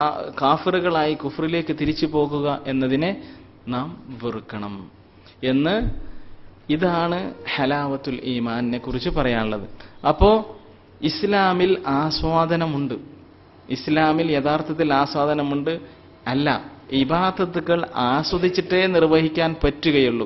ആ കാഫറുകളായി കുഫറിലേക്ക് തിരിച്ചു പോകുക എന്നതിനെ നാം വെറുക്കണം എന്ന് ഇതാണ് ഹലാവത്തുൽ ഈമാനിനെ കുറിച്ച് പറയാനുള്ളത് അപ്പോ ഇസ്ലാമിൽ ആസ്വാദനമുണ്ട് ഇസ്ലാമിൽ യഥാർത്ഥത്തിൽ ആസ്വാദനമുണ്ട് അല്ല ഇബാദത്തുകൾ ആസ്വദിച്ചിട്ടേ നിർവഹിക്കാൻ പറ്റുകയുള്ളൂ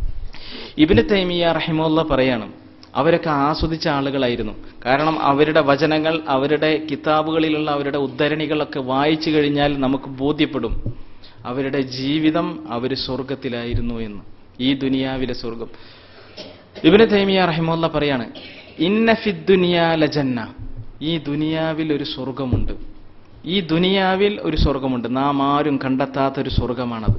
ഇബിന് തൈമിയ റഹിമുള്ള പറയാണ് അവരൊക്കെ ആസ്വദിച്ച ആളുകളായിരുന്നു കാരണം അവരുടെ വചനങ്ങൾ അവരുടെ കിതാബുകളിലുള്ള അവരുടെ ഉദ്ധരണികളൊക്കെ വായിച്ചു കഴിഞ്ഞാൽ നമുക്ക് ബോധ്യപ്പെടും അവരുടെ ജീവിതം അവർ സ്വർഗത്തിലായിരുന്നു എന്ന് ഈ ദുനിയാവിലെ സ്വർഗം ഇബിന് തൈമിയ റഹിമുള്ള പറയാണ് ഇന്ന ഫിദ്ദുനിയാ ലജന്ന ഈ ദുനിയാവിൽ ഒരു സ്വർഗമുണ്ട് ഈ ദുനിയാവിൽ ഒരു സ്വർഗമുണ്ട് നാം ആരും കണ്ടെത്താത്ത ഒരു സ്വർഗമാണത്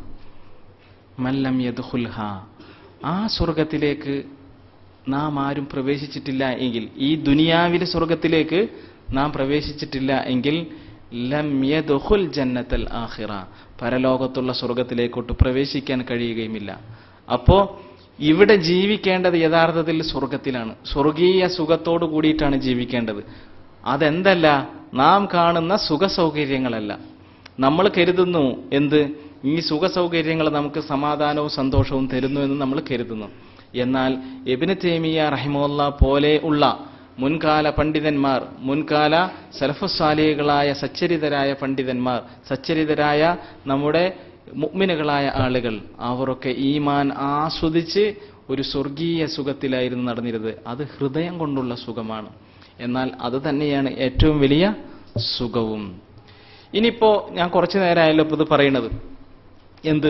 മല്ലം യദ്ഖുൽഹ ആ സ്വർഗത്തിലേക്ക് നാം ആരും പ്രവേശിച്ചിട്ടില്ല എങ്കിൽ ഈ ദുനിയാവിലെ സ്വർഗത്തിലേക്ക് നാം പ്രവേശിച്ചിട്ടില്ല എങ്കിൽ ലം യദ്ഖുൽ ജന്നത്തൽ ആഖിറ പരലോകത്തുള്ള സ്വർഗത്തിലേക്കോട്ട് പ്രവേശിക്കാൻ കഴിയുകയുമില്ല അപ്പോ ഇവിടെ ജീവിക്കേണ്ടത് യഥാർത്ഥത്തിൽ സ്വർഗത്തിലാണ് സ്വർഗീയ സുഖത്തോടു കൂടിയിട്ടാണ് ജീവിക്കേണ്ടത് അതെന്തല്ല നാം കാണുന്ന സുഖ സൗകര്യങ്ങളല്ല നമ്മൾ കരുതുന്നു എന്ത് ഈ സുഖ സൗകര്യങ്ങൾ നമുക്ക് സമാധാനവും സന്തോഷവും തരുന്നു എന്ന് നമ്മൾ കരുതുന്നു എന്നാൽ എബിന് തേമിയ റഹിമുല്ല പോലെ ഉള്ള മുൻകാല പണ്ഡിതന്മാർ മുൻകാല സലഫുസാലികളായ സച്ചരിതരായ പണ്ഡിതന്മാർ സച്ചരിതരായ നമ്മുടെ മുഗ്മിനുകളായ ആളുകൾ അവരൊക്കെ ഈമാൻ ആസ്വദിച്ച് ഒരു സ്വർഗീയ സുഖത്തിലായിരുന്നു നടന്നിരുന്നത് അത് ഹൃദയം കൊണ്ടുള്ള സുഖമാണ് എന്നാൽ അത് തന്നെയാണ് ഏറ്റവും വലിയ സുഖവും ഇനിയിപ്പോ ഞാൻ കുറച്ചു നേരമായല്ലോ ഇപ്പൊ ഇത് പറയണത് എന്ത്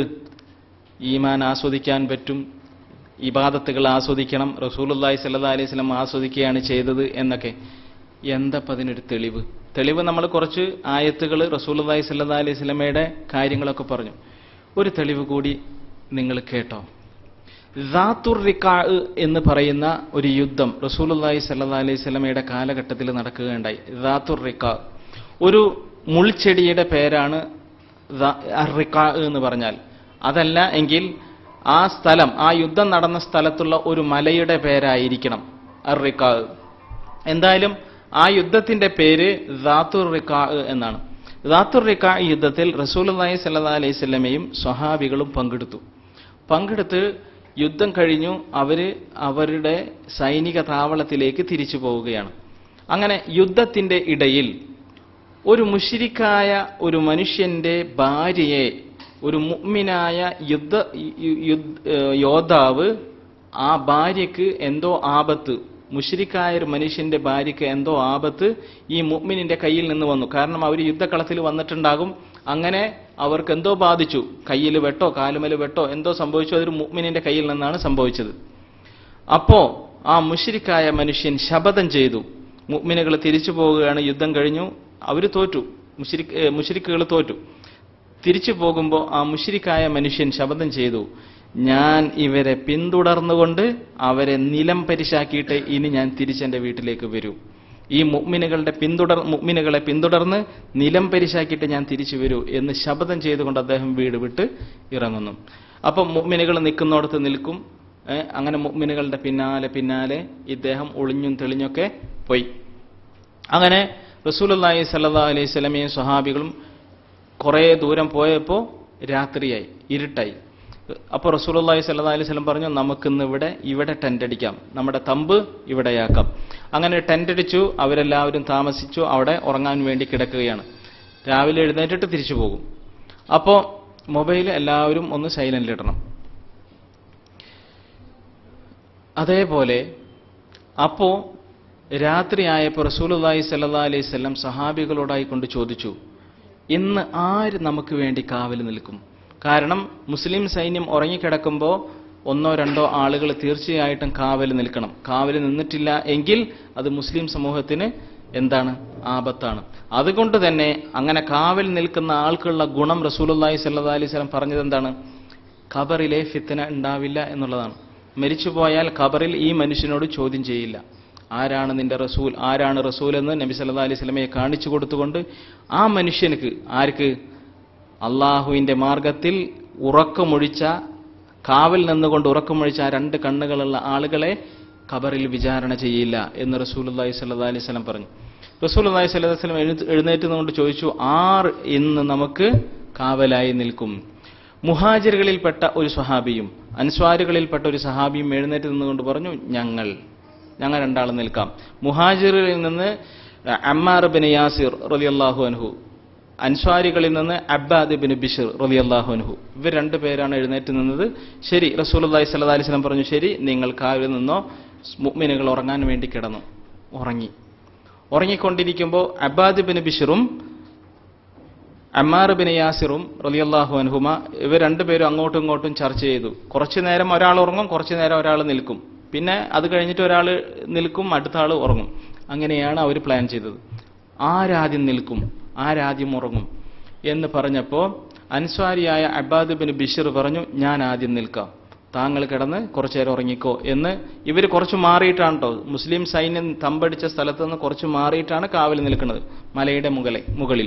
ഈമാൻ ആസ്വദിക്കാൻ പറ്റും ഇബാദത്തുകൾ ആസ്വദിക്കണം റസൂലുല്ലാഹി സല്ലാ അലൈഹി സ്വലം ആസ്വദിക്കുകയാണ് ചെയ്തത് എന്നൊക്കെ എന്തപ്പം അതിനൊരു തെളിവ് തെളിവ് നമ്മൾ കുറച്ച് ആയത്തുകൾ റസൂലുല്ലാഹി സല്ലാ അലൈഹി സ്വലമയുടെ കാര്യങ്ങളൊക്കെ പറഞ്ഞു ഒരു തെളിവ് കൂടി നിങ്ങൾ കേട്ടോ ദാത്തുർ റിക്കാ എന്ന് പറയുന്ന ഒരു യുദ്ധം റസൂലുല്ലാഹി സല്ലാ അലൈഹി സ്വലമയുടെ കാലഘട്ടത്തിൽ നടക്കുകയുണ്ടായി ദാത്തുർ റിക്കാ ഒരു മുൾച്ചെടിയുടെ പേരാണ് റിക്കാ എന്ന് പറഞ്ഞാൽ അതല്ല എങ്കിൽ ആ സ്ഥലം ആ യുദ്ധം നടന്ന സ്ഥലത്തുള്ള ഒരു മലയുടെ പേരായിരിക്കണം അർറിക്കാ എന്തായാലും ആ യുദ്ധത്തിന്റെ പേര് ദാത്തുർ റിക്കാ എന്നാണ് ദാത്തുർ റിക്കാ യുദ്ധത്തിൽ റസൂലുള്ളാഹി സ്വല്ലല്ലാഹി അലൈഹി സ്വലമയും സ്വഹാബികളും പങ്കെടുത്തു പങ്കെടുത്ത് യുദ്ധം കഴിഞ്ഞു അവര് അവരുടെ സൈനിക താവളത്തിലേക്ക് തിരിച്ചു പോവുകയാണ് അങ്ങനെ യുദ്ധത്തിന്റെ ഇടയിൽ ഒരു മുഷിരിക്കായ ഒരു മനുഷ്യന്റെ ഭാര്യയെ ഒരു മുഅ്മിനായ യുദ്ധ യു- യുദ്ധ- ഏഹ് യോദ്ധാവ് ആ ഭാര്യയ്ക്ക് എന്തോ ആപത്ത് മുഷിരിക്കായ ഒരു മനുഷ്യന്റെ ഭാര്യയ്ക്ക് എന്തോ ആപത്ത് ഈ മുഅ്മിനിന്റെ കയ്യിൽ നിന്ന് വന്നു കാരണം അവർ യുദ്ധക്കളത്തിൽ വന്നിട്ടുണ്ടാകും അങ്ങനെ അവർക്ക് എന്തോ ബാധിച്ചു കയ്യിൽ വെട്ടോ കാലുമല് വെട്ടോ എന്തോ സംഭവിച്ചു അതൊരു മുഅ്മിനിന്റെ കയ്യിൽ നിന്നാണ് സംഭവിച്ചത് അപ്പോ ആ മുഷിരിക്കായ മനുഷ്യൻ ശപഥം ചെയ്തു മുഅ്മിനുകൾ തിരിച്ചു പോവുകയാണ് യുദ്ധം കഴിഞ്ഞു അവർ തോറ്റു മുഷിരിക് മുഷിരിക്കുകൾ തോറ്റു തിരിച്ചു പോകുമ്പോൾ ആ മുഷിരിക്കായ മനുഷ്യൻ ശപഥം ചെയ്തു ഞാൻ ഇവരെ പിന്തുടർന്നുകൊണ്ട് അവരെ നിലം പരിശാക്കിയിട്ട് ഇനി ഞാൻ തിരിച്ചെന്റെ വീട്ടിലേക്ക് വരൂ ഈ മുഅ്മിനുകളുടെ പിന്തുടർ മുഅ്മിനുകളെ പിന്തുടർന്ന് നിലം പരിശാക്കിയിട്ട് ഞാൻ തിരിച്ചു വരൂ എന്ന് ശപഥം ചെയ്തുകൊണ്ട് അദ്ദേഹം വീട് വിട്ട് ഇറങ്ങുന്നു അപ്പം മുഅ്മിനുകൾ നിൽക്കുന്നിടത്ത് നിൽക്കും ഏ, അങ്ങനെ മുഅ്മിനുകളുടെ പിന്നാലെ പിന്നാലെ ഇദ്ദേഹം ഒളിഞ്ഞും തെളിഞ്ഞൊക്കെ പോയി അങ്ങനെ റസൂലുള്ളാഹി സല്ലല്ലാഹു അലൈഹി സ്വലമയും സ്വഹാബികളും കുറേ ദൂരം പോയപ്പോൾ രാത്രിയായി ഇരുട്ടായി അപ്പോൾ റസൂലുള്ളാഹി സ്വല്ലല്ലാഹു അലൈഹി വസല്ലം പറഞ്ഞു നമുക്കിന്ന് ഇവിടെ ഇവിടെ ടെന്റ് അടിക്കാം നമ്മുടെ തമ്പ് ഇവിടെയാക്കാം അങ്ങനെ ടെന്റ് അടിച്ചു അവരെല്ലാവരും താമസിച്ചു അവിടെ ഉറങ്ങാൻ വേണ്ടി കിടക്കുകയാണ് രാവിലെ എഴുന്നേറ്റിട്ട് തിരിച്ചു പോകും അപ്പോൾ മൊബൈൽ എല്ലാവരും ഒന്ന് സൈലന്റിലിടണം അതേപോലെ അപ്പോ രാത്രിയായപ്പോൾ റസൂലുള്ളാഹി സ്വല്ലല്ലാഹി അലൈഹി വസല്ലം സഹാബികളോടായി കൊണ്ട് ചോദിച്ചു ഇന്ന് ആര് നമുക്ക് വേണ്ടി കാവൽ നിൽക്കും കാരണം മുസ്ലിം സൈന്യം ഉറങ്ങിക്കിടക്കുമ്പോൾ ഒന്നോ രണ്ടോ ആളുകൾ തീർച്ചയായിട്ടും കാവൽ നിൽക്കണം കാവൽ നിന്നിട്ടില്ല എങ്കിൽ അത് മുസ്ലിം സമൂഹത്തിന് എന്താണ് ആപത്താണ് അതുകൊണ്ട് തന്നെ അങ്ങനെ കാവൽ നിൽക്കുന്ന ആൾക്കുള്ള ഗുണം റസൂലുള്ളാഹി സ്വല്ലല്ലാഹി അലൈഹി വസല്ലം പറഞ്ഞത് എന്താണ് ഖബറിലെ ഫിത്തന ഉണ്ടാവില്ല എന്നുള്ളതാണ് മരിച്ചുപോയാൽ ഖബറിൽ ഈ മനുഷ്യനോട് ചോദ്യം ചെയ്യില്ല ആരാണ് നിന്റെ റസൂൽ ആരാണ് റസൂൽ എന്ന് നബി സല്ലല്ലാഹു അലൈഹി വസല്ലമയെ കാണിച്ചു കൊടുത്തുകൊണ്ട് ആ മനുഷ്യനുക്ക് ആർക്ക് അള്ളാഹുവിന്റെ മാർഗത്തിൽ ഉറക്കമൊഴിച്ച കാവൽ നിന്നുകൊണ്ട് ഉറക്കമൊഴിച്ച ആ രണ്ട് കണ്ണുകളുള്ള ആളുകളെ ഖബറിൽ വിചാരണ ചെയ്യില്ല എന്ന് റസൂലുള്ളാഹി സ്വല്ലല്ലാഹു അലൈഹി വസല്ലം പറഞ്ഞു റസൂൽ അള്ളാഹി സ്വല്ലല്ലാഹു അലൈഹി വസല്ലം എഴുന്നേറ്റ് എഴുന്നേറ്റ് നിന്നുകൊണ്ട് ചോദിച്ചു ആർ ഇന്ന് നമുക്ക് കാവലായി നിൽക്കും മുഹാജിറുകളിൽപ്പെട്ട ഒരു സ്വഹാബിയും അൻസ്വാരുകളിൽപ്പെട്ട ഒരു സഹാബിയും എഴുന്നേറ്റ് നിന്നുകൊണ്ട് പറഞ്ഞു ഞങ്ങൾ ഞങ്ങൾ രണ്ടാളും നിൽക്കാം മുഹാജിറിൽ നിന്ന് അമ്മാർ ബിൻ യാസിർ റളിയല്ലാഹു അൻഹു അൻസ്വാരികളിൽ നിന്ന് അബ്ബാദ് ബിൻ ബിഷർ റളിയല്ലാഹു അൻഹു ഇവർ രണ്ടു പേരാണ് എഴുന്നേറ്റ് നിന്നത് ശരി റസൂലുള്ളാഹി സ്വല്ലല്ലാഹി അലൈഹി വസല്ലം പറഞ്ഞു ശരി നിങ്ങൾ കാവിൽ നിന്നോ മുഅ്മിനുകൾ ഉറങ്ങാൻ വേണ്ടി കിടന്നു ഉറങ്ങി ഉറങ്ങിക്കൊണ്ടിരിക്കുമ്പോൾ അബ്ബാദ് ബിൻ ബിഷറും അമ്മാർ ബിൻ യാസിറും റളിയല്ലാഹു അൻഹുമ ഇവർ രണ്ടുപേരും അങ്ങോട്ടും ഇങ്ങോട്ടും ചർച്ച ചെയ്തു കുറച്ചു നേരം ഒരാൾ ഉറങ്ങും കുറച്ചു നേരം ഒരാൾ നിൽക്കും പിന്നെ അത് കഴിഞ്ഞിട്ട് ഒരാൾ നിൽക്കും അടുത്ത ആൾ ഉറങ്ങും അങ്ങനെയാണ് അവർ പ്ലാൻ ചെയ്തത് ആരാദ്യം നിൽക്കും ആരാദ്യം ഉറങ്ങും എന്ന് പറഞ്ഞപ്പോൾ അൻസ്വാരിയായ അബ്ബാദ് ബിൻ ബിഷർ പറഞ്ഞു ഞാൻ ആദ്യം നിൽക്കാം താങ്കൾ കിടന്ന് കുറച്ചു നേരം ഉറങ്ങിക്കോ എന്ന് ഇവർ കുറച്ച് മാറിയിട്ടാണ് കേട്ടോ മുസ്ലിം സൈന്യം തമ്പടിച്ച സ്ഥലത്ത് നിന്ന് കുറച്ച് മാറിയിട്ടാണ് കാവൽ നിൽക്കുന്നത് മലയുടെ മുകളെ മുകളിൽ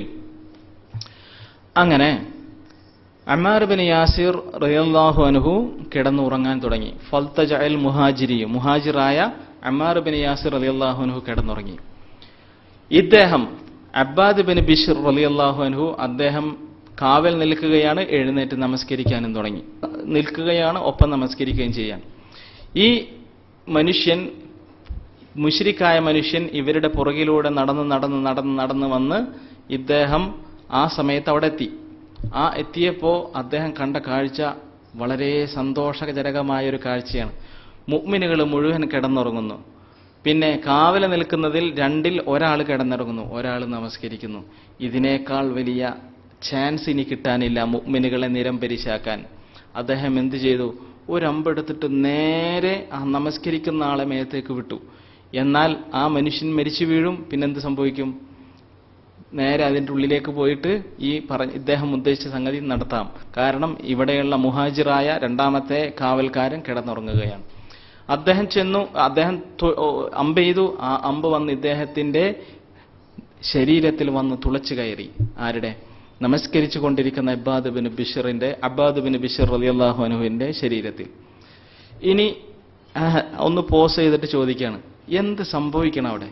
അങ്ങനെ അമ്മാർ ബിൻ യാസിർ റളിയല്ലാഹു അൻഹു കിടന്നുറങ്ങാൻ തുടങ്ങി ഫൽതജ അൽ മുഹാജിരി മുഹാജിറായ അമ്മാർ ബിൻ യാസിർ റളിയല്ലാഹു അൻഹു കിടന്നുറങ്ങി ഇദ്ദേഹം അബ്ബാദ് ബിൻ ബിഷർ റളിയല്ലാഹു അൻഹു അദ്ദേഹം കാവൽ നിൽക്കുകയാണ് എഴുന്നേറ്റ് നമസ്കരിക്കാനും തുടങ്ങി നിൽക്കുകയാണ് ഒപ്പം നമസ്കരിക്കുകയും ചെയ്യാൻ ഈ മനുഷ്യൻ മുഷിരിക്കായ മനുഷ്യൻ ഇവരുടെ പുറകിലൂടെ നടന്ന് നടന്ന് നടന്ന് നടന്ന് വന്ന് ഇദ്ദേഹം ആ സമയത്ത് അവിടെ എത്തി ആ എത്തിയപ്പോൾ അദ്ദേഹം കണ്ട കാഴ്ച വളരെ സന്തോഷജനകമായ ഒരു കാഴ്ചയാണ് മുഅ്മിനുകൾ മുഴുവൻ കിടന്നുറങ്ങുന്നു പിന്നെ കാവല നിൽക്കുന്നതിൽ രണ്ടിൽ ഒരാൾ കിടന്നിറങ്ങുന്നു ഒരാൾ നമസ്കരിക്കുന്നു ഇതിനേക്കാൾ വലിയ ചാൻസ് ഇനി കിട്ടാനില്ല മുഅ്മിനുകളെ നിരംപരിശാക്കാൻ അദ്ദേഹം എന്ത് ചെയ്തു ഒരമ്പെടുത്തിട്ട് നേരെ ആ നമസ്കരിക്കുന്ന ആളെ മേത്തേക്ക് വിട്ടു എന്നാൽ ആ മനുഷ്യൻ മരിച്ചു വീഴും പിന്നെന്ത് സംഭവിക്കും നേരെ അതിൻ്റെ ഉള്ളിലേക്ക് പോയിട്ട് ഈ പറഞ്ഞ ഇദ്ദേഹം ഉദ്ദേശിച്ച സംഗതി നടത്താം കാരണം ഇവിടെയുള്ള മുഹാജിറായ രണ്ടാമത്തെ കാവൽക്കാരൻ കിടന്നുറങ്ങുകയാണ് അദ്ദേഹം ചെന്നു അദ്ദേഹം തു- ഓ, അമ്പ് ചെയ്തു ആ അമ്പ് വന്ന് ഇദ്ദേഹത്തിന്റെ ശരീരത്തിൽ വന്ന് തുളച്ചു കയറി ആരുടെ നമസ്കരിച്ചു കൊണ്ടിരിക്കുന്ന അബ്ബാദ് ബിൻ ബിഷറിന്റെ അബ്ബാദ് ബിൻ ബിഷർ റളിയല്ലാഹു അനുവിന്റെ ശരീരത്തിൽ ഇനി ആ, ഒന്ന് പോസ് ചെയ്തിട്ട് ചോദിക്കുകയാണ് എന്ത് സംഭവിക്കണം അവിടെ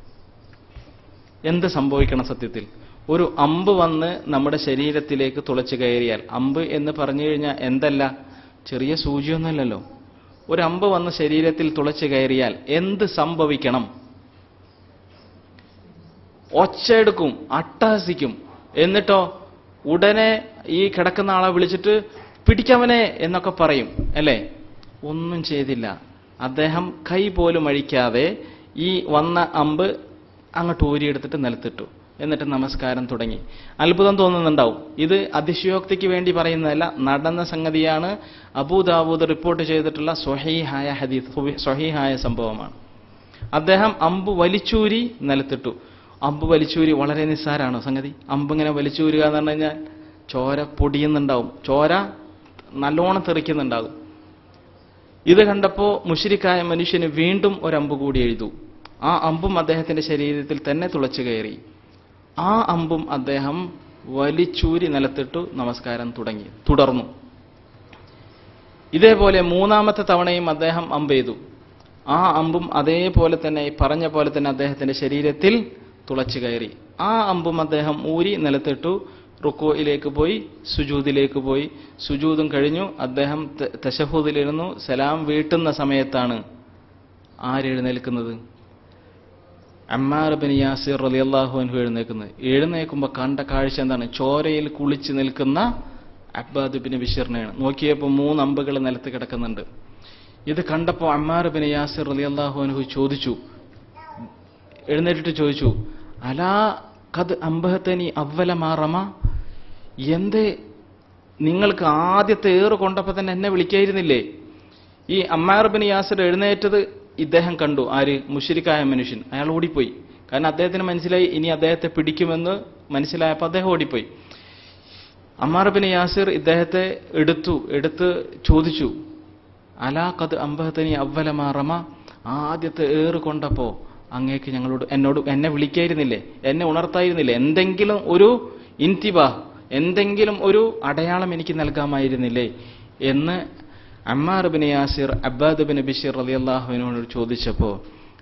എന്ത് സംഭവിക്കണം സത്യത്തിൽ ഒരു അമ്പ് വന്ന് നമ്മുടെ ശരീരത്തിലേക്ക് തുളച്ചു കയറിയാൽ അമ്പ് എന്ന് പറഞ്ഞു കഴിഞ്ഞാൽ എന്തല്ല ചെറിയ സൂചിയൊന്നുമല്ലല്ലോ ഒരു അമ്പ് വന്ന് ശരീരത്തിൽ തുളച്ചു കയറിയാൽ എന്ത് സംഭവിക്കണം ഒച്ചയെടുക്കും അട്ടഹസിക്കും എന്നിട്ടോ ഉടനെ ഈ കിടക്കുന്ന ആളെ വിളിച്ചിട്ട് പിടിക്കവനെ എന്നൊക്കെ പറയും അല്ലേ ഒന്നും ചെയ്തില്ല അദ്ദേഹം കൈ പോലും അഴിക്കാതെ ഈ വന്ന അമ്പ് അങ്ങോട്ട് ഊരിയെടുത്തിട്ട് നിലത്തിട്ടു എന്നിട്ട് നമസ്കാരം തുടങ്ങി അത്ഭുതം തോന്നുന്നുണ്ടാവും ഇത് അതിശയോക്തിക്ക് വേണ്ടി പറയുന്നതല്ല നടന്ന സംഗതിയാണ് അബൂദാവൂദ് റിപ്പോർട്ട് ചെയ്തിട്ടുള്ള സ്വഹീഹായ ഹദീസ് സ്വഹീഹായ സംഭവമാണ് അദ്ദേഹം അമ്പ് വലിച്ചൂരി നിലത്തിട്ടു അമ്പ് വലിച്ചൂരി വളരെ നിസ്സാരാണോ സംഗതി അമ്പ് ഇങ്ങനെ വലിച്ചൂരുക എന്ന് പറഞ്ഞു കഴിഞ്ഞാൽ ചോര പൊടിയുന്നുണ്ടാവും ചോര നല്ലോണം തെറിക്കുന്നുണ്ടാകും ഇത് കണ്ടപ്പോൾ മുഷിരിക്കായ മനുഷ്യന് വീണ്ടും ഒരമ്പ് കൂടി എഴുതു ആ അമ്പും അദ്ദേഹത്തിന്റെ ശരീരത്തിൽ തന്നെ തുളച്ചു കയറി ആ അമ്പും അദ്ദേഹം വലിച്ചൂരി നിലത്തിട്ടു നമസ്കാരം തുടങ്ങി തുടർന്നു ഇതേപോലെ മൂന്നാമത്തെ തവണയും അദ്ദേഹം അമ്പ് ചെയ്തു ആ അമ്പും അതേപോലെ തന്നെ ഈ പറഞ്ഞ പോലെ തന്നെ അദ്ദേഹത്തിന്റെ ശരീരത്തിൽ തുളച്ചു കയറി ആ അമ്പും അദ്ദേഹം ഊരി നിലത്തിട്ടു റുക്കോയിലേക്ക് പോയി സുജൂദിലേക്ക് പോയി സുജൂദും കഴിഞ്ഞു അദ്ദേഹം ത- തശഹൂദിലിരുന്നു സലാം വീട്ടുന്ന സമയത്താണ് ആരെഴുന്നേൽക്കുന്നത് അമ്മാർ ബിൻ യാസിർ റളിയല്ലാഹു അൻഹു എഴുന്നേൽക്കുന്നത് എഴുന്നേൽക്കുമ്പോൾ കണ്ട കാഴ്ച എന്താണ് ചോരയിൽ കുളിച്ച് നിൽക്കുന്ന അബ്ബാദ് ബിൻ ബിഷറിനെയാണ് നോക്കിയപ്പോൾ മൂന്ന് അമ്പുകൾ നിലത്ത് കിടക്കുന്നുണ്ട് ഇത് കണ്ടപ്പോൾ അമ്മാർ ബിൻ യാസിർ റളിയല്ലാഹു അൻഹു ചോദിച്ചു എഴുന്നേറ്റിട്ട് ചോദിച്ചു അലാ കത് അമ്പഹത്തനി അവല മാറമ എന്തേ നിങ്ങൾക്ക് ആദ്യത്തെ ഏറ് കൊണ്ടപ്പോൾ തന്നെ എന്നെ വിളിക്കായിരുന്നില്ലേ ഈ അമ്മാർ ബിൻ യാസിർ എഴുന്നേറ്റത് ഇദ്ദേഹം കണ്ടു ആര് മുഷിരിക്കായ മനുഷ്യൻ അയാൾ ഓടിപ്പോയി കാരണം അദ്ദേഹത്തിന് മനസ്സിലായി ഇനി അദ്ദേഹത്തെ പിടിക്കുമെന്ന് മനസ്സിലായപ്പോൾ അദ്ദേഹം ഓടിപ്പോയി അമ്മാർ ബിൻ യാസിർ ഇദ്ദേഹത്തെ എടുത്തു എടുത്ത് ചോദിച്ചു അലാ കത് അമ്പഹത്തനി അവല മാറമ ആദ്യത്തെ ഏറ് കൊണ്ടപ്പോ അങ്ങേക്ക് ഞങ്ങളോട് എന്നോട് എന്നെ വിളിക്കായിരുന്നില്ലേ എന്നെ ഉണർത്തായിരുന്നില്ലേ എന്തെങ്കിലും ഒരു ഇൻതിബാ എന്തെങ്കിലും ഒരു അടയാളം എനിക്ക് നൽകാമായിരുന്നില്ലേ എന്ന് Ammar bin Yasir Abbad bin Bishr റളിയല്ലാഹുവിനോട് ചോദിച്ചപ്പോൾ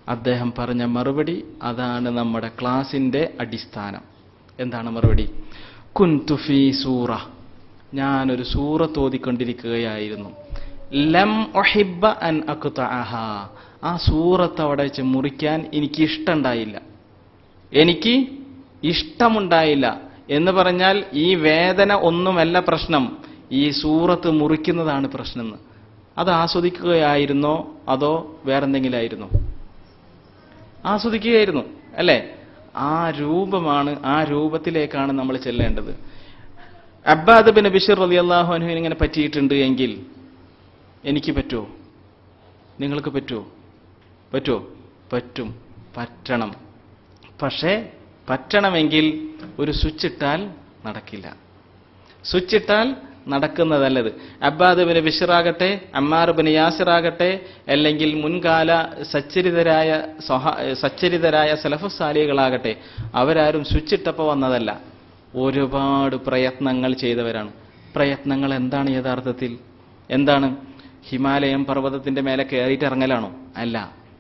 അദ്ദേഹം പറഞ്ഞ മറുപടി അതാണ് നമ്മുടെ ക്ലാസിന്റെ അടിസ്ഥാനം എന്താണ് മറുപടി കുൻതുഫി സൂറ ഞാനൊരു സൂറത്ത് ഓതിക്കൊണ്ടിരിക്കുകയായിരുന്നു ലം ഒഹിബ അൻ അക്കുതഅഹ ആ സൂറത്ത് അവിടെ വെച്ച് മുറിക്കാൻ എനിക്ക് ഇഷ്ടമുണ്ടായില്ല എനിക്ക് ഇഷ്ടമുണ്ടായില്ല എന്ന് പറഞ്ഞാൽ ഈ വേദന ഒന്നുമല്ല പ്രശ്നം ഈ സൂറത്ത് മുറിക്കുന്നതാണ് പ്രശ്നം അത് ആസ്വദിക്കുകയായിരുന്നോ അതോ വേറെന്തെങ്കിലും ആയിരുന്നോ ആസ്വദിക്കുകയായിരുന്നു അല്ലേ ആ രൂപമാണ് ആ രൂപത്തിലേക്കാണ് നമ്മൾ ചെല്ലേണ്ടത് അബ്ബാദ് ബിൻ ബിഷർ റലി അള്ളാഹു അനുവിന് ഇങ്ങനെ പറ്റിയിട്ടുണ്ട് എങ്കിൽ എനിക്ക് പറ്റുമോ നിങ്ങൾക്ക് പറ്റുമോ പറ്റുമോ പറ്റും പറ്റണം പക്ഷേ പറ്റണമെങ്കിൽ ഒരു സ്വിച്ച് ഇട്ടാൽ നടക്കില്ല സ്വിച്ച് ഇട്ടാൽ നടക്കുന്നതല്ലത് അബ്ബാദ് ബിൻ ബിഷറാകട്ടെ അമ്മാർ ബിൻ യാസിറാകട്ടെ അല്ലെങ്കിൽ മുൻകാല സച്ചരിതരായ സ്വഹ- സച്ചരിതരായ സലഫുസാലികളാകട്ടെ അവരാരും സ്വിച്ച് ഇട്ടപ്പോൾ വന്നതല്ല ഒരുപാട് പ്രയത്നങ്ങൾ ചെയ്തവരാണ് പ്രയത്നങ്ങൾ എന്താണ് യഥാർത്ഥത്തിൽ എന്താണ് ഹിമാലയം പർവ്വതത്തിന്റെ മേലെ കയറിയിട്ട് ഇറങ്ങലാണോ അല്ല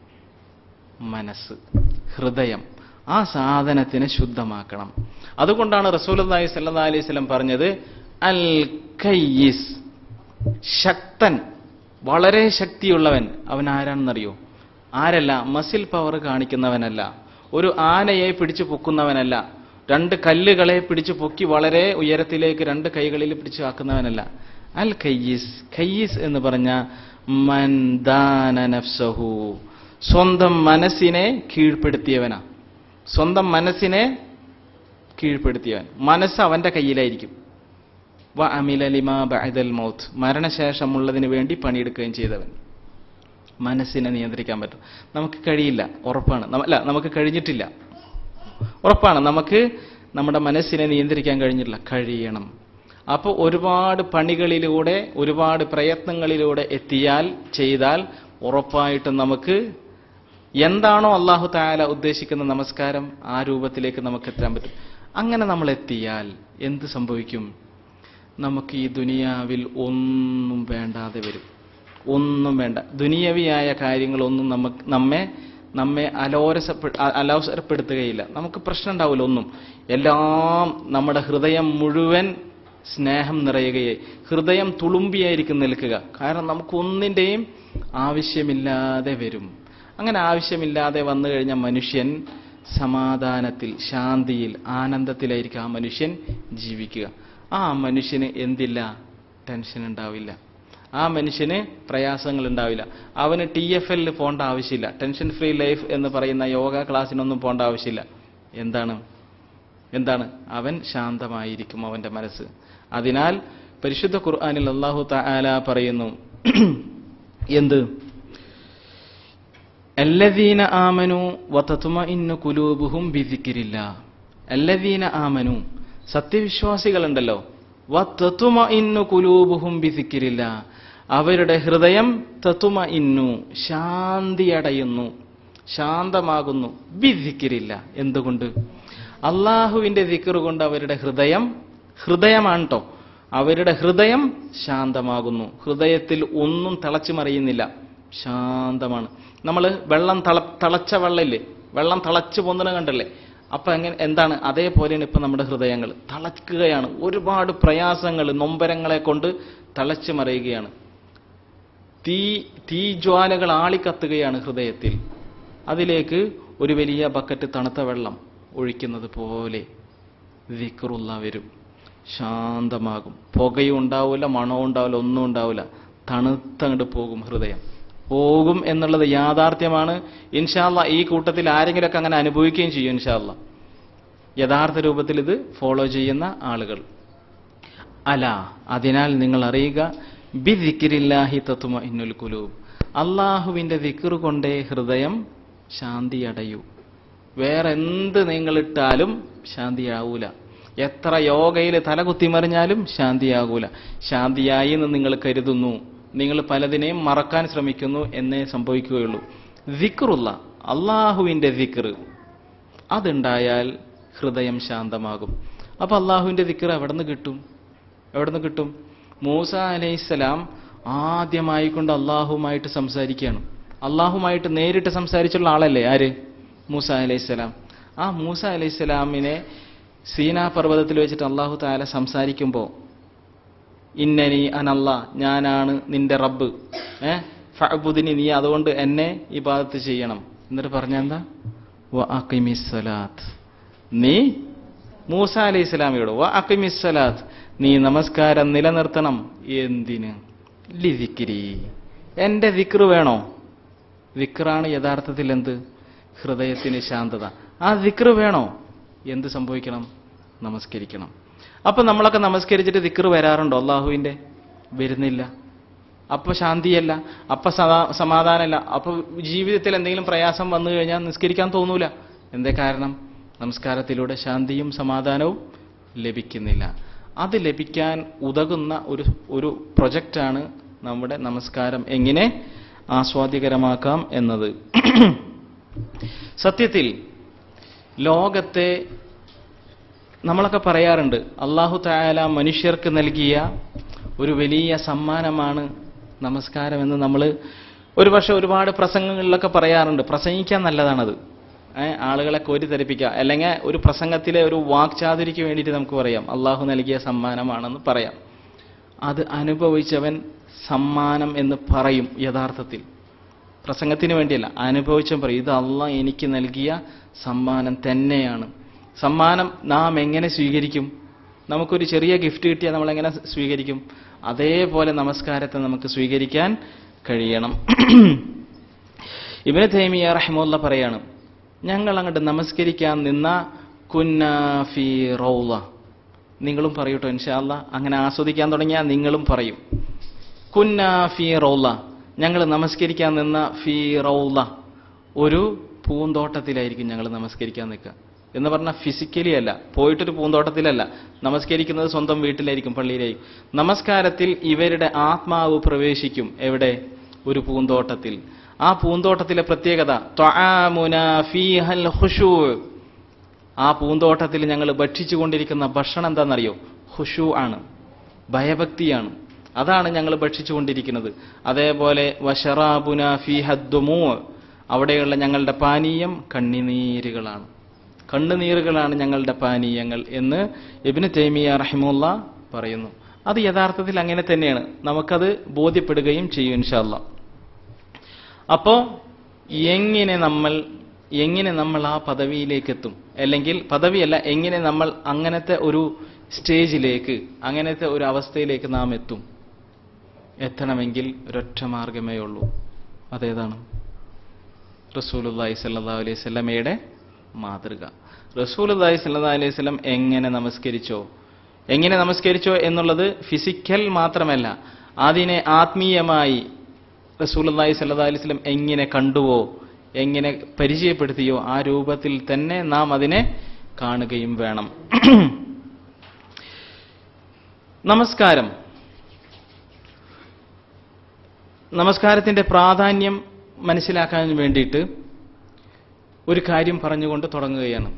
മനസ്സ് ഹൃദയം ആ സാധനത്തിനെ ശുദ്ധമാക്കണം അതുകൊണ്ടാണ് റസൂലി സല്ലാ അലൈഹി സ്വലം പറഞ്ഞത് അൽ കയ്യിസ് ശക്തൻ വളരെ ശക്തിയുള്ളവൻ അവൻ ആരാണെന്നറിയോ ആരല്ല മസിൽ പവർ കാണിക്കുന്നവനല്ല ഒരു ആനയെ പിടിച്ചു പൊക്കുന്നവനല്ല രണ്ട് കല്ലുകളെ പിടിച്ചു പൊക്കി വളരെ ഉയരത്തിലേക്ക് രണ്ട് കൈകളിൽ പിടിച്ചു ആക്കുന്നവനല്ല അൽ കയ്യിസ് കയ്യിസ് എന്ന് പറഞ്ഞ മൻദാന നഫ്സഹു സ്വന്തം മനസ്സിനെ കീഴ്പ്പെടുത്തിയവനാ സ്വന്തം മനസ്സിനെ കീഴ്പ്പെടുത്തിയവൻ മനസ്സ് അവന്റെ കയ്യിലായിരിക്കും വ അമില ലിമാ ബഅദൽ മൗത്ത് മരണശേഷമുള്ളതിന് വേണ്ടി പണിയെടുക്കുകയും ചെയ്തവൻ മനസ്സിനെ നിയന്ത്രിക്കാൻ പറ്റും നമുക്ക് കഴിയില്ല ഉറപ്പാണ് നമ്മ- അല്ല നമുക്ക് കഴിഞ്ഞിട്ടില്ല ഉറപ്പാണ് നമുക്ക് നമ്മുടെ മനസ്സിനെ നിയന്ത്രിക്കാൻ കഴിഞ്ഞിട്ടില്ല കഴിയണം അപ്പോൾ ഒരുപാട് പണികളിലൂടെ ഒരുപാട് പ്രയത്നങ്ങളിലൂടെ എത്തിയാൽ ചെയ്താൽ ഉറപ്പായിട്ടും നമുക്ക് എന്താണോ അള്ളാഹു തായാല ഉദ്ദേശിക്കുന്ന നമസ്കാരം ആ രൂപത്തിലേക്ക് നമുക്ക് എത്താൻ പറ്റും അങ്ങനെ നമ്മൾ എത്തിയാൽ എന്ത് സംഭവിക്കും നമുക്ക് ഈ ദുനിയാവിൽ ഒന്നും വേണ്ടാതെ വരും ഒന്നും വേണ്ട ദുനിയവിയായ കാര്യങ്ങളൊന്നും നമുക്ക് നമ്മെ നമ്മെ അലോരസപ്പെ അ- അലോസരപ്പെടുത്തുകയില്ല നമുക്ക് പ്രശ്നം ഉണ്ടാവില്ല ഒന്നും എല്ലാം നമ്മുടെ ഹൃദയം മുഴുവൻ സ്നേഹം നിറയുകയായി ഹൃദയം തുളുമ്പിയായിരിക്കും നിൽക്കുക കാരണം നമുക്ക് ഒന്നിൻ്റെയും ആവശ്യമില്ലാതെ വരും അങ്ങനെ ആവശ്യമില്ലാതെ വന്നു കഴിഞ്ഞ മനുഷ്യൻ സമാധാനത്തിൽ ശാന്തിയിൽ ആനന്ദത്തിലായിരിക്കും ആ മനുഷ്യൻ ജീവിക്കുക ആ മനുഷ്യന് എന്തില്ല ടെൻഷൻ ഉണ്ടാവില്ല ആ മനുഷ്യന് പ്രയാസങ്ങൾ ഉണ്ടാവില്ല അവന് ടി എഫ് എല്ലിൽ പോകേണ്ട ആവശ്യമില്ല ടെൻഷൻ ഫ്രീ ലൈഫ് എന്ന് പറയുന്ന യോഗ ക്ലാസ്സിനൊന്നും പോകേണ്ട ആവശ്യമില്ല എന്താണ് എന്താണ് അവൻ ശാന്തമായിരിക്കും അവന്റെ മനസ്സ് അതിനാൽ പരിശുദ്ധ ഖുർആനിൽ അള്ളാഹു തആല പറയുന്നു എന്ത് അല്ലദീന ആമനു വതത്മഇന്നു ഖുലൂബുഹും ബിദിക്രില്ല അല്ലദീന ആമനു സത്യവിശ്വാസികളുണ്ടല്ലോ വതത്മഇന്നു ഖുലൂബുഹും ബിദിക്രില്ല അവരുടെ ഹൃദയം തത്തുമ ഇന്നു ശാന്തിയടയുന്നു ശാന്തമാകുന്നു ബിദിക്രില്ല എന്തുകൊണ്ട് അള്ളാഹുവിന്റെ ദിക്ർ കൊണ്ട് അവരുടെ ഹൃദയം ഹൃദയമാണ് ട്ടോ അവരുടെ ഹൃദയം ശാന്തമാകുന്നു ഹൃദയത്തിൽ ഒന്നും തിളച്ചു മറിയുന്നില്ല ശാന്തമാണ് നമ്മൾ വെള്ളം തള തിളച്ച വെള്ളമില്ലേ വെള്ളം തിളച്ചു പൊന്തണ കണ്ടല്ലേ അപ്പൊ എങ്ങനെ എന്താണ് അതേപോലെയാണ് ഇപ്പൊ നമ്മുടെ ഹൃദയങ്ങൾ തിളക്കുകയാണ് ഒരുപാട് പ്രയാസങ്ങൾ നൊമ്പരങ്ങളെ കൊണ്ട് തിളച്ചു മറിയുകയാണ് തീ തീജ്വാലകൾ ആളിക്കത്തുകയാണ് ഹൃദയത്തിൽ അതിലേക്ക് ഒരു വലിയ ബക്കറ്റ് തണുത്ത വെള്ളം ഒഴിക്കുന്നത് പോലെ വിക്റുള്ള വരും ശാന്തമാകും പുകയും ഉണ്ടാവില്ല മണവും ഉണ്ടാവില്ല ഒന്നും ഉണ്ടാവില്ല തണുത്തങ്ങോട്ട് പോകും ഹൃദയം പോകും എന്നുള്ളത് യാഥാർത്ഥ്യമാണ് ഇൻഷാല്ല ഈ കൂട്ടത്തിൽ ആരെങ്കിലുമൊക്കെ അങ്ങനെ അനുഭവിക്കുകയും ചെയ്യും ഇൻഷാല്ല യഥാർത്ഥ രൂപത്തിൽ ഇത് ഫോളോ ചെയ്യുന്ന ആളുകൾ അല അതിനാൽ നിങ്ങൾ അറിയുക ബിദിക്കിരില്ലാഹി തത്തുമ ഇന്നുൽ കുലൂബ് അള്ളാഹുവിന്റെ ദിക്ർ കൊണ്ടേ ഹൃദയം ശാന്തിയടയൂ വേറെ എന്ത് നിങ്ങളിട്ടാലും ശാന്തിയാവൂല എത്ര യോഗയിൽ തല കുത്തിമറിഞ്ഞാലും ശാന്തിയാകൂല ശാന്തിയായി എന്ന് നിങ്ങൾ കരുതുന്നു നിങ്ങൾ പലതിനെയും മറക്കാൻ ശ്രമിക്കുന്നു എന്നേ സംഭവിക്കുകയുള്ളൂ ദിക്റുള്ള അള്ളാഹുവിന്റെ ദിക്ർ അതുണ്ടായാൽ ഹൃദയം ശാന്തമാകും അപ്പൊ അള്ളാഹുവിന്റെ ദിക്ർ എവിടെ നിന്ന് കിട്ടും എവിടെ നിന്ന് കിട്ടും മൂസ അലൈഹിസ്സലാം ആദ്യമായി കൊണ്ട് അള്ളാഹുമായിട്ട് സംസാരിക്കുകയാണ് അള്ളാഹുമായിട്ട് നേരിട്ട് സംസാരിച്ചുള്ള ആളല്ലേ ആര് മൂസ അലൈഹിസ്സലാം ആ മൂസ അലൈഹിസ്സലാമിനെ സീനാ പർവ്വതത്തിൽ വെച്ചിട്ട് അള്ളാഹു താല സംസാരിക്കുമ്പോൾ ഇന്നനി അനല്ല ഞാനാണ് നിന്റെ റബ്ബ് ഏ ഫഅബുദിനി നീ അതുകൊണ്ട് എന്നെ ഇബാദത്ത് ചെയ്യണം എന്നിട്ട് പറഞ്ഞെന്താ വ അഖിമിസ്സലാത്ത് നീ മൂസ അലൈഹി സ്വലാമിയോട് വ അഖിമിസ്സലാത്ത് നീ നമസ്കാരം നിലനിർത്തണം എന്തിന് ലിദിക്കിരി എന്റെ ദിക്ർ വേണോ ദിക്റാണ് യഥാർത്ഥത്തിൽ എന്ത് ഹൃദയത്തിന് ശാന്തത ആ ദിക്ർ വേണോ എന്ത് സംഭവിക്കണം നമസ്കരിക്കണം അപ്പൊ നമ്മളൊക്കെ നമസ്കരിച്ചിട്ട് ദിക്ർ വരാറുണ്ടോ അള്ളാഹുവിന്റെ വരുന്നില്ല അപ്പൊ ശാന്തിയല്ല അപ്പൊ സദാ സമാധാനമല്ല അപ്പൊ ജീവിതത്തിൽ എന്തെങ്കിലും പ്രയാസം വന്നു കഴിഞ്ഞാൽ നിസ്കരിക്കാൻ തോന്നൂല എന്തേ കാരണം നമസ്കാരത്തിലൂടെ ശാന്തിയും സമാധാനവും ലഭിക്കുന്നില്ല അത് ലഭിക്കാൻ ഉതകുന്ന ഒരു ഒരു പ്രൊജക്റ്റാണ് നമ്മുടെ നമസ്കാരം എങ്ങനെ ആസ്വാദ്യകരമാക്കാം എന്നത് സത്യത്തിൽ ലോകത്തെ നമ്മളൊക്കെ പറയാറുണ്ട് അള്ളാഹു തായാല മനുഷ്യർക്ക് നൽകിയ ഒരു വലിയ സമ്മാനമാണ് നമസ്കാരം എന്ന് നമ്മൾ ഒരുപക്ഷെ ഒരുപാട് പ്രസംഗങ്ങളിലൊക്കെ പറയാറുണ്ട് പ്രസംഗിക്കാൻ നല്ലതാണത് ഏ, ആളുകളെ കോരിത്തരിപ്പിക്കുക അല്ലെങ്കിൽ ഒരു പ്രസംഗത്തിലെ ഒരു വാക്ചാതുരിക്ക് വേണ്ടിയിട്ട് നമുക്ക് പറയാം അള്ളാഹു നൽകിയ സമ്മാനമാണെന്ന് പറയാം അത് അനുഭവിച്ചവൻ സമ്മാനം എന്ന് പറയും യഥാർത്ഥത്തിൽ പ്രസംഗത്തിന് വേണ്ടിയല്ല അനുഭവിച്ചും പറയും ഇത് അള്ളാഹ് എനിക്ക് നൽകിയ സമ്മാനം തന്നെയാണ് സമ്മാനം നാം എങ്ങനെ സ്വീകരിക്കും നമുക്കൊരു ചെറിയ ഗിഫ്റ്റ് കിട്ടിയാൽ നമ്മൾ എങ്ങനെ സ്വീകരിക്കും അതേപോലെ നമസ്കാരത്തെ നമുക്ക് സ്വീകരിക്കാൻ കഴിയണം ഇബിന് തൈമിയ റഹ്മുല്ല പറയാണ് ഞങ്ങൾ അങ്ങോട്ട് നമസ്കരിക്കാൻ നിന്ന കുന്നാഫി റൗള നിങ്ങളും പറയൂട്ടോ ഇൻഷാല്ല അങ്ങനെ ആസ്വദിക്കാൻ തുടങ്ങിയാൽ നിങ്ങളും പറയും കുന്നാഫി റൗള ഞങ്ങൾ നമസ്കരിക്കാൻ നിന്ന ഫി റൗള ഒരു പൂന്തോട്ടത്തിലായിരിക്കും ഞങ്ങൾ നമസ്കരിക്കാൻ നിൽക്കുക എന്ന് പറഞ്ഞാൽ ഫിസിക്കലി അല്ല പോയിട്ടൊരു പൂന്തോട്ടത്തിലല്ല നമസ്കരിക്കുന്നത് സ്വന്തം വീട്ടിലായിരിക്കും പള്ളിയിലായിരിക്കും നമസ്കാരത്തിൽ ഇവരുടെ ആത്മാവ് പ്രവേശിക്കും എവിടെ ഒരു പൂന്തോട്ടത്തിൽ ആ പൂന്തോട്ടത്തിലെ പ്രത്യേകത ത്വആമുന ഫീഹൽ ഖുശൂ. ആ പൂന്തോട്ടത്തിൽ ഞങ്ങൾ ഭക്ഷിച്ചുകൊണ്ടിരിക്കുന്ന ഭക്ഷണം എന്താണെന്നറിയോ ഹുഷു ആണ് ഭയഭക്തിയാണ് അതാണ് ഞങ്ങൾ ഭക്ഷിച്ചുകൊണ്ടിരിക്കുന്നത് അതേപോലെ വഷറാബുന ഫീഹദ്ദുമൂ അവിടെയുള്ള ഞങ്ങളുടെ പാനീയം കണ്ണിനീരുകളാണ് കണ്ണുനീറുകളാണ് ഞങ്ങളുടെ പാനീയങ്ങൾ എന്ന് ഇബിന് തൈമിയ റഹിമുള്ള പറയുന്നു അത് യഥാർത്ഥത്തിൽ അങ്ങനെ തന്നെയാണ് നമുക്കത് ബോധ്യപ്പെടുകയും ചെയ്യും ഇൻഷാല്ല അപ്പോ എങ്ങനെ നമ്മൾ എങ്ങനെ നമ്മൾ ആ പദവിയിലേക്ക് എത്തും അല്ലെങ്കിൽ പദവിയല്ല എങ്ങനെ നമ്മൾ അങ്ങനത്തെ ഒരു സ്റ്റേജിലേക്ക് അങ്ങനത്തെ ഒരു അവസ്ഥയിലേക്ക് നാം എത്തും എത്തണമെങ്കിൽ ഒരൊറ്റ മാർഗമേ ഉള്ളൂ അതേതാണ് റസൂലുല്ലാഹി സല്ലല്ലാഹു അലൈഹി സ്വലമയുടെ മാതൃക റസൂലുല്ലാഹി സല്ലല്ലാഹു അലൈഹി സ്വലം എങ്ങനെ നമസ്കരിച്ചോ എങ്ങനെ നമസ്കരിച്ചോ എന്നുള്ളത് ഫിസിക്കൽ മാത്രമല്ല അതിനെ ആത്മീയമായി റസൂലുള്ളാഹി സ്വല്ലല്ലാഹു അലൈഹി വസല്ലം എങ്ങനെ കണ്ടുവോ എങ്ങനെ പരിചയപ്പെടുത്തിയോ ആ രൂപത്തിൽ തന്നെ നാം അതിനെ കാണുകയും വേണം നമസ്കാരം നമസ്കാരത്തിന്റെ പ്രാധാന്യം മനസ്സിലാക്കാൻ വേണ്ടിയിട്ട് ഒരു കാര്യം പറഞ്ഞുകൊണ്ട് തുടങ്ങുകയാണ്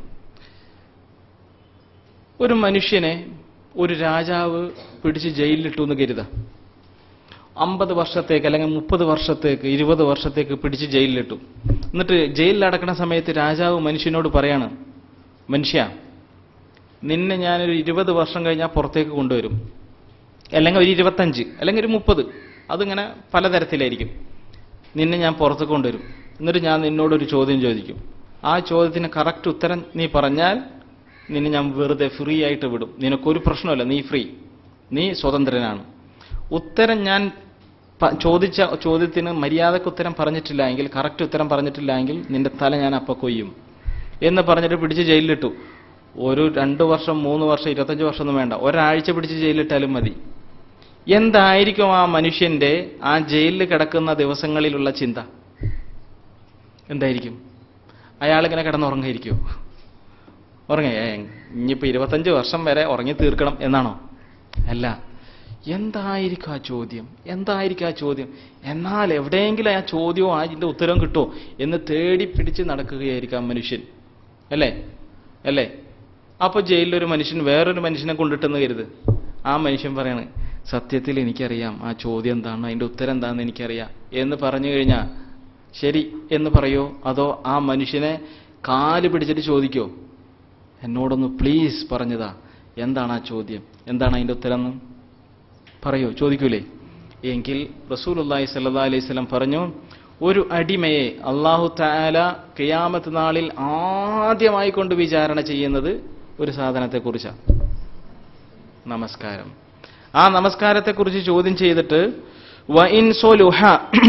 ഒരു മനുഷ്യനെ ഒരു രാജാവ് പിടിച്ച് ജയിലിലിട്ടു എന്ന് കരുതാം അമ്പത് വർഷത്തേക്ക് അല്ലെങ്കിൽ മുപ്പത് വർഷത്തേക്ക് ഇരുപത് വർഷത്തേക്ക് പിടിച്ച് ജയിലിലിട്ടു എന്നിട്ട് ജയിലിൽ അടക്കണ സമയത്ത് രാജാവ് മനുഷ്യനോട് പറയാണ് മനുഷ്യ നിന്നെ ഞാനൊരു ഇരുപത് വർഷം കഴിഞ്ഞാൽ പുറത്തേക്ക് കൊണ്ടുവരും അല്ലെങ്കിൽ ഒരു ഇരുപത്തഞ്ച് അല്ലെങ്കിൽ ഒരു മുപ്പത് അതിങ്ങനെ പലതരത്തിലായിരിക്കും നിന്നെ ഞാൻ പുറത്തേക്ക് കൊണ്ടുവരും എന്നിട്ട് ഞാൻ നിന്നോടൊരു ചോദ്യം ചോദിക്കും ആ ചോദ്യത്തിന് കറക്റ്റ് ഉത്തരം നീ പറഞ്ഞാൽ നിന്നെ ഞാൻ വെറുതെ ഫ്രീ ആയിട്ട് വിടും നിനക്കൊരു പ്രശ്നമല്ല നീ ഫ്രീ നീ സ്വതന്ത്രനാണ് ഉത്തരം ഞാൻ പ- ചോദിച്ച ചോദ്യത്തിന് മര്യാദക്ക് ഉത്തരം പറഞ്ഞിട്ടില്ല എങ്കിൽ കറക്റ്റ് ഉത്തരം പറഞ്ഞിട്ടില്ല എങ്കിൽ നിന്റെ തല ഞാൻ അപ്പ കൊയ്യും എന്ന് പറഞ്ഞിട്ട് പിടിച്ച് ജയിലിലിട്ടു ഒരു രണ്ട് വർഷം മൂന്ന് വർഷം ഇരുപത്തഞ്ച് വർഷം ഒന്നും വേണ്ട ഒരാഴ്ച പിടിച്ച് ജയിലിലിട്ടാലും മതി എന്തായിരിക്കും ആ മനുഷ്യന്റെ ആ ജയിലിൽ കിടക്കുന്ന ദിവസങ്ങളിലുള്ള ചിന്ത എന്തായിരിക്കും അയാളിങ്ങനെ കിടന്നുറങ്ങായിരിക്കുമോ ഉറങ്ങ ഇനിയിപ്പോ ഇരുപത്തഞ്ച് വർഷം വരെ ഉറങ്ങി തീർക്കണം എന്നാണോ അല്ല എന്തായിരിക്കും ആ ചോദ്യം എന്തായിരിക്കും ആ ചോദ്യം എന്നാൽ എവിടെയെങ്കിലും ആ ചോദ്യവും അതിന്റെ ഉത്തരവും കിട്ടുമോ എന്ന് തേടി പിടിച്ച് നടക്കുകയായിരിക്കും ആ മനുഷ്യൻ അല്ലേ അല്ലേ അപ്പൊ ജയിലിലൊരു മനുഷ്യൻ വേറൊരു മനുഷ്യനെ കൊണ്ടിട്ടെന്ന് കരുത് ആ മനുഷ്യൻ പറയാണ് സത്യത്തിൽ എനിക്കറിയാം ആ ചോദ്യം എന്താണ് അതിന്റെ ഉത്തരം എന്താണെന്ന് എനിക്കറിയാം എന്ന് പറഞ്ഞു കഴിഞ്ഞാൽ ശരി എന്ന് പറയോ അതോ ആ മനുഷ്യനെ കാല് പിടിച്ചിട്ട് ചോദിക്കോ എന്നോടൊന്ന് പ്ലീസ് പറഞ്ഞതാ എന്താണ് ആ ചോദ്യം എന്താണ് അതിൻ്റെ ഉത്തരം എന്ന് പറയോ ചോദിക്കൂലേ എങ്കിൽ റസൂലുള്ളാഹി സ്വല്ലല്ലാഹി അലൈഹി വസല്ലം പറഞ്ഞു ഒരു അടിമയെ അള്ളാഹു താല കിയാമത്ത് നാളിൽ ആദ്യമായി കൊണ്ട് വിചാരണ ചെയ്യുന്നത് ഒരു സാധനത്തെക്കുറിച്ചാണ് നമസ്കാരം ആ നമസ്കാരത്തെക്കുറിച്ച് ചോദ്യം ചെയ്തിട്ട് വഇൻ സൊലുഹ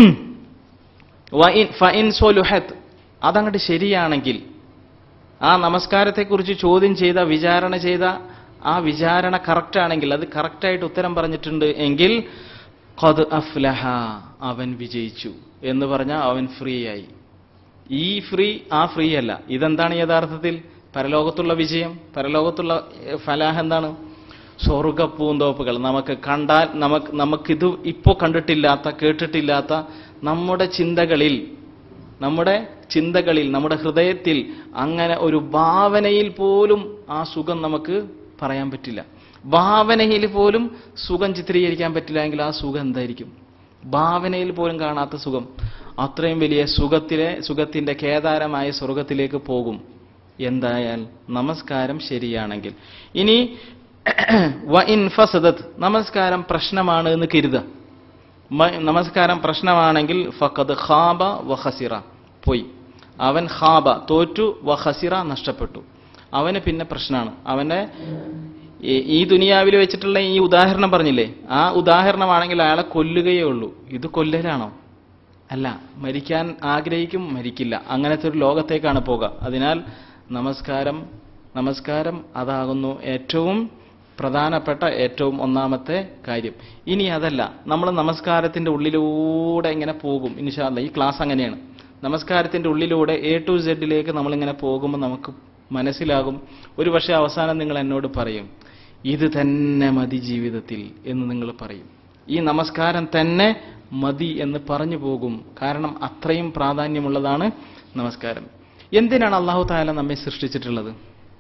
വഇൻ ഫഇൻ സൊലുഹത്ത് അതങ്ങോട്ട് ശരിയാണെങ്കിൽ ആ നമസ്കാരത്തെക്കുറിച്ച് ചോദ്യം ചെയ്ത വിചാരണ ചെയ്ത ആ വിചാരണ കറക്റ്റ് ആണെങ്കിൽ അത് കറക്റ്റായിട്ട് ഉത്തരം പറഞ്ഞിട്ടുണ്ട് എങ്കിൽ ഖദ് അഫ്ലഹ അവൻ വിജയിച്ചു എന്ന് പറഞ്ഞാൽ അവൻ ഫ്രീ ആയി ഈ ഫ്രീ ആ ഫ്രീ അല്ല ഇതെന്താണ് യഥാർത്ഥത്തിൽ പരലോകത്തുള്ള വിജയം പരലോകത്തുള്ള ഏ, ഫലാഹ് എന്താണ് സ്വർഗ പൂന്തോപ്പുകൾ നമുക്ക് കണ്ടാൽ നമുക്ക് നമുക്കിത് ഇപ്പോൾ കണ്ടിട്ടില്ലാത്ത കേട്ടിട്ടില്ലാത്ത നമ്മുടെ ചിന്തകളിൽ നമ്മുടെ ചിന്തകളിൽ നമ്മുടെ ഹൃദയത്തിൽ അങ്ങനെ ഒരു ഭാവനയിൽ പോലും ആ സുഖം നമുക്ക് പറയാൻ പറ്റില്ല ഭാവനയിൽ പോലും സുഖം ചിത്രീകരിക്കാൻ പറ്റില്ല എങ്കിൽ ആ സുഖം എന്തായിരിക്കും ഭാവനയിൽ പോലും കാണാത്ത സുഖം അത്രയും വലിയ സുഖത്തിലെ സുഖത്തിന്റെ കേദാരമായ സ്വർഗത്തിലേക്ക് പോകും എന്തായാൽ നമസ്കാരം ശരിയാണെങ്കിൽ ഇനി വ ഇൻ ഫസദത്ത് നമസ്കാരം പ്രശ്നമാണ് എന്ന് കരുതുക മ- നമസ്കാരം പ്രശ്നമാണെങ്കിൽ ഫഖദ് ഖാബ വ ഖസിറ പോയി അവൻ ഖാബ തോറ്റു വ ഖസിറ നഷ്ടപ്പെട്ടു അവന് പിന്നെ പ്രശ്നമാണ് അവനെ ഈ- ഈ ദുനിയാവിൽ വെച്ചിട്ടുള്ള ഈ ഉദാഹരണം പറഞ്ഞില്ലേ ആ ഉദാഹരണമാണെങ്കിൽ അയാളെ കൊല്ലുകയേ ഉള്ളൂ ഇത് കൊല്ലലാണോ അല്ല മരിക്കാൻ ആഗ്രഹിക്കും മരിക്കില്ല അങ്ങനത്തെ ഒരു ലോകത്തേക്കാണ് പോകുക അതിനാൽ നമസ്കാരം നമസ്കാരം അതാകുന്നു ഏറ്റവും പ്രധാനപ്പെട്ട ഏറ്റവും ഒന്നാമത്തെ കാര്യം ഇനി അതല്ല നമ്മൾ നമസ്കാരത്തിന്റെ ഉള്ളിലൂടെ ഇങ്ങനെ പോകും ഇൻഷാല്ല ഈ ക്ലാസ് അങ്ങനെയാണ് നമസ്കാരത്തിന്റെ ഉള്ളിലൂടെ എ ടു സെഡിലേക്ക് നമ്മളിങ്ങനെ പോകുമ്പോൾ നമുക്ക് മനസ്സിലാകും ഒരു പക്ഷേ അവസാനം നിങ്ങൾ എന്നോട് പറയും ഇത് തന്നെ മതി ജീവിതത്തിൽ എന്ന് നിങ്ങൾ പറയും ഈ നമസ്കാരം തന്നെ മതി എന്ന് പറഞ്ഞു പോകും കാരണം അത്രയും പ്രാധാന്യമുള്ളതാണ് നമസ്കാരം എന്തിനാണ് അള്ളാഹു താല നമ്മെ സൃഷ്ടിച്ചിട്ടുള്ളത്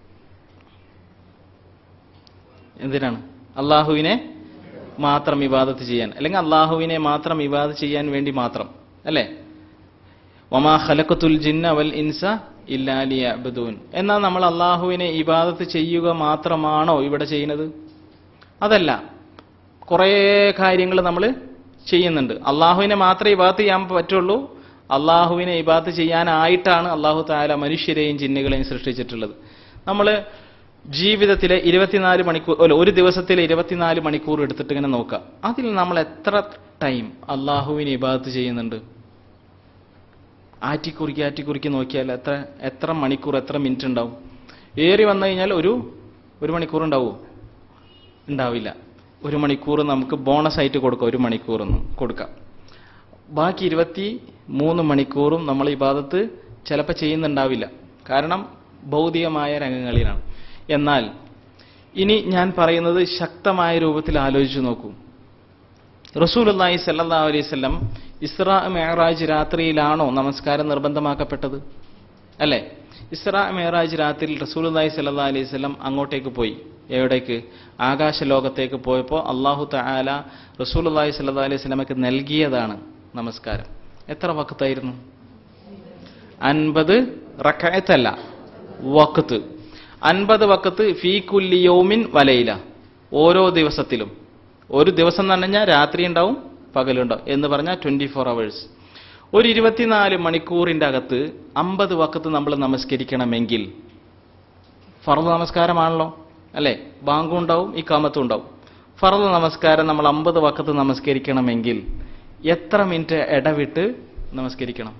എന്തിനാണ് അള്ളാഹുവിനെ മാത്രം ഇബാദത്ത് ചെയ്യാൻ അല്ലെങ്കിൽ അള്ളാഹുവിനെ മാത്രം ഇബാദത്ത് ചെയ്യാൻ വേണ്ടി മാത്രം അല്ലേ വമാ ഖലഖത്തുൽ ജിന്ന വൽ ഇൻസ ഇല്ലാലിയ അബദൂൻ എന്നാൽ നമ്മൾ അള്ളാഹുവിനെ ഇബാദത്ത് ചെയ്യുക മാത്രമാണോ ഇവിടെ ചെയ്യുന്നത് അതല്ല കുറേ കാര്യങ്ങൾ നമ്മൾ ചെയ്യുന്നുണ്ട് അള്ളാഹുവിനെ മാത്രമേ ഇബാദത്ത് ചെയ്യാൻ പറ്റുള്ളൂ അള്ളാഹുവിനെ ഇബാദത്ത് ചെയ്യാനായിട്ടാണ് അള്ളാഹു താല മനുഷ്യരെയും ജിന്നുകളെയും സൃഷ്ടിച്ചിട്ടുള്ളത് നമ്മൾ ജീവിതത്തിലെ ഇരുപത്തിനാല് മണിക്കൂർ അല്ല ഒരു ദിവസത്തിലെ ഇരുപത്തിനാല് മണിക്കൂർ എടുത്തിട്ട് ഇങ്ങനെ നോക്കാം അതിൽ നമ്മൾ എത്ര ടൈം അള്ളാഹുവിനെ ഇബാദത്ത് ചെയ്യുന്നുണ്ട് ആറ്റിക്കുറിക്ക് ആറ്റിക്കുറിക്ക് നോക്കിയാൽ എത്ര എത്ര മണിക്കൂർ എത്ര മിനിറ്റ് ഉണ്ടാവും ഏറി വന്നു കഴിഞ്ഞാൽ ഒരു ഒരു മണിക്കൂർ ഉണ്ടാവുമോ ഉണ്ടാവില്ല ഒരു മണിക്കൂർ നമുക്ക് ബോണസ് ആയിട്ട് കൊടുക്കാം ഒരു മണിക്കൂർ എന്ന് കൊടുക്കാം ബാക്കി ഇരുപത്തി മൂന്ന് മണിക്കൂറും നമ്മൾ ഈ ഭാഗത്ത് ചിലപ്പോൾ ചെയ്യുന്നുണ്ടാവില്ല കാരണം ഭൗതികമായ രംഗങ്ങളിലാണ് എന്നാൽ ഇനി ഞാൻ പറയുന്നത് ശക്തമായ രൂപത്തിൽ ആലോചിച്ചു നോക്കൂ റസൂലുള്ളാഹി സല്ലല്ലാഹു അലൈഹി വസല്ലം ഇസ്രാ മെഹറാജ് രാത്രിയിലാണോ നമസ്കാരം നിർബന്ധമാക്കപ്പെട്ടത് അല്ലേ ഇസ്രാ മെഹറാജ് രാത്രിയിൽ റസൂലുള്ളാഹി സല്ലല്ലാഹു അലൈഹി വസല്ലം അങ്ങോട്ടേക്ക് പോയി എവിടേക്ക് ആകാശ ലോകത്തേക്ക് പോയപ്പോൾ അള്ളാഹു തആല റസൂലുള്ളാഹി സല്ലല്ലാഹു അലൈഹി വസല്ലമക്ക് നൽകിയതാണ് നമസ്കാരം എത്ര വക്കത്തായിരുന്നു അൻപത് റക്കയത്തല്ല വക്കത്ത് അൻപത് വക്കത്ത് ഫീ കുല്ലി യൗമിൻ വലയില ഓരോ ദിവസത്തിലും ഒരു ദിവസം എന്ന് പറഞ്ഞാൽ രാത്രി ഉണ്ടാവും പകലുണ്ടാവും എന്ന് പറഞ്ഞാൽ ട്വന്റി ഫോർ അവേഴ്സ് ഒരു ഇരുപത്തിനാല് മണിക്കൂറിന്റെ അകത്ത് അമ്പത് വക്കത്ത് നമ്മൾ നമസ്കരിക്കണമെങ്കിൽ ഫറദ് നമസ്കാരമാണല്ലോ അല്ലേ ബാങ്കും ഉണ്ടാവും ഈ കാമത്തും ഉണ്ടാവും ഫറദ് നമസ്കാരം നമ്മൾ അമ്പത് വക്കത്ത് നമസ്കരിക്കണമെങ്കിൽ എത്ര മിനിറ്റ് ഇടവിട്ട് നമസ്കരിക്കണം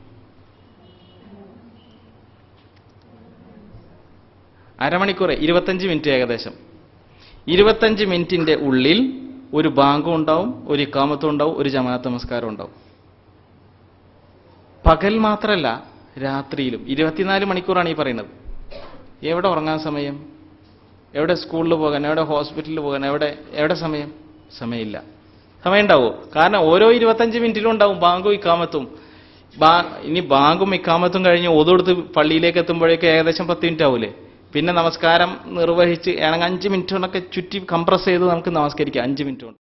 അരമണിക്കൂർ ഇരുപത്തഞ്ച് മിനിറ്റ് ഏകദേശം ഇരുപത്തഞ്ച് മിനിറ്റിന്റെ ഉള്ളിൽ ഒരു ബാങ്കും ഉണ്ടാവും ഒരു ഇക്കാമത്തും ഉണ്ടാവും ഒരു ജമാഅത്ത് നമസ്കാരം ഉണ്ടാവും പകൽ മാത്രമല്ല രാത്രിയിലും ഇരുപത്തിനാല് മണിക്കൂറാണ് ഈ പറയുന്നത് എവിടെ ഉറങ്ങാൻ സമയം എവിടെ സ്കൂളിൽ പോകാൻ എവിടെ ഹോസ്പിറ്റലിൽ പോകാൻ എവിടെ എവിടെ സമയം സമയമില്ല സമയം ഉണ്ടാവുമോ കാരണം ഓരോ ഇരുപത്തഞ്ച് മിനിറ്റിലും ഉണ്ടാവും ബാങ്കും ഇക്കാമത്തും ബാ ഇനി ബാങ്കും ഇക്കാമത്തും കഴിഞ്ഞ് ഒതുകൊടുത്ത് പള്ളിയിലേക്ക് എത്തുമ്പോഴേക്ക് ഏകദേശം പത്ത് മിനിറ്റ് ആവൂലേ പിന്നെ നമസ്കാരം നിർവഹിച്ച് ഏണെങ്കിൽ അഞ്ച് മിനിറ്റ് കൊണ്ടൊക്കെ ചുറ്റി കംപ്രസ് ചെയ്ത് നമുക്ക് നമസ്കരിക്കാം അഞ്ച് മിനിറ്റ് കൊണ്ട്